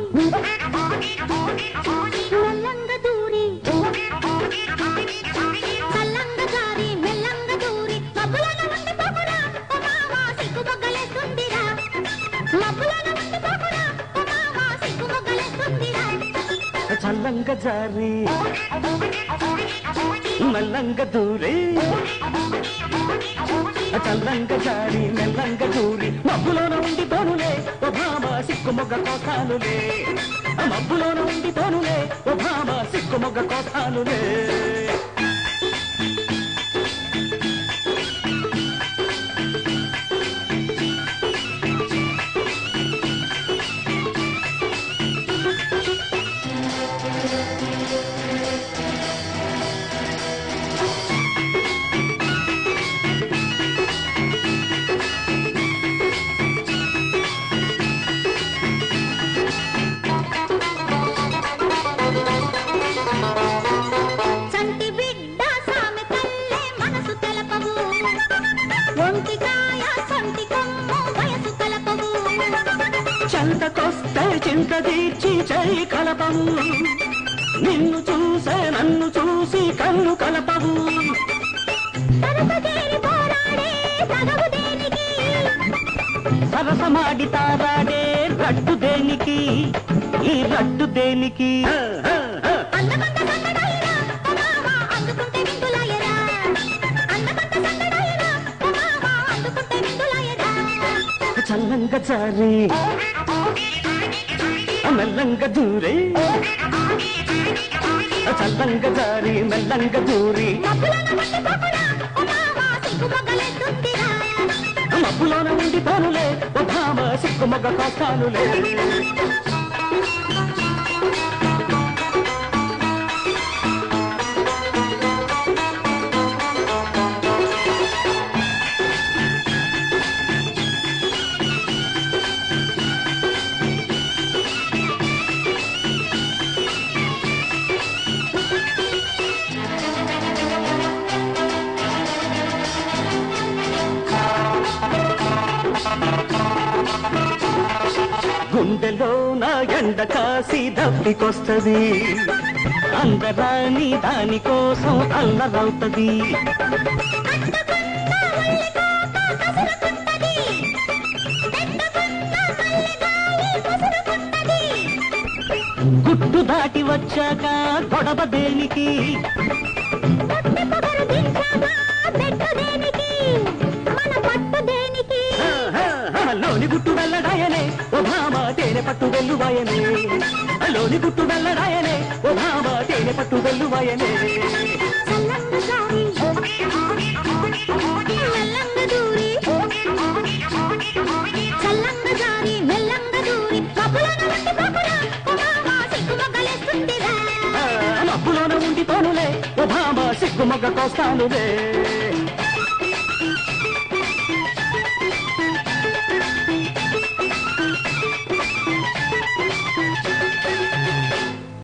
మెల్లంగా దూరి చల్లంగా జారి మెల్లంగా దూరి మబ్బులను ఉండి పోకురా ఓ మావా సిగ్గు మొగ్గలేస్తుందిరా మబ్బులను ఉండి పోకురా ఓ మావా సిగ్గు మొగ్గలేస్తుందిరా చల్లంగా జారి మెల్లంగా దూరి చల్లంగా జారి మెల్లంగా దూరి మబ్బులోన ఉండి పోనులే ఓ భామ సిక్కు మొగ్గ కోసానులే మబ్బులోన ఉండి పోనులే ఓ భామ సిక్కు మొగ్గ కోసానులే చంటి బిడ్డ సామెతల్లే మనసు తెలపవు ఒంటికాయ సొంటి కొమ్ము వయసు కలపవు చెంతకొస్తే చింత తీర్చి చేయి కలపవు నిన్ను చూసే నన్ను చూసి కన్ను కలపవు తరపదేరి పోరాడే తగవు దేనికి సరసమాడి తారాడే రట్టు దేనికి ఈ రట్టు దేనికి అందమంత సందడాయరా ఓ మావా అందుకుంటే విందులాయరా అందమంత సందడాయరా ఓ మావా అందుకుంటే విందులాయరా చల్లంగా జారి మెల్లంగా దూరి చల్లంగా జారి మెల్లంగా దూరి మబ్బులను ఉండి పోకురా ఓ మావా సిగ్గు మొగ్గలేస్తుందిరా మబ్బులోన ఉండి పోనులే ఓ భామ సిక్కు మొగ్గ కోస్తానులే గుండెలో నా ఎండ కాసి దప్పికొస్తది అందరాని దానికోసం అల్లరవుతది గుట్టు దాటి వచ్చాక గొడవ దేనికి పొట్టి పొగరు దించాగా పెట్టు దేనికి మన పట్టు దేనికి లోని గుట్టు వెళ్ళడాయనే ఓ భామ తేనె పట్టు వెల్లువాయనే లోని గుట్టు వెళ్ళడాయనే ఓ భామ తేనె పట్టు వెల్లువాయనే చల్లంగా జారి మెల్లంగా దూరి చల్లంగా జారి మెల్లంగా దూరి కబులను వంటి పోకురా ఓ మావా సిగ్గు మొగ్గలేస్తుందిరా మబ్బులోన ఉండి పోనులే ఓ భామ సిగ్గు మొగ్గ కోస్తానులే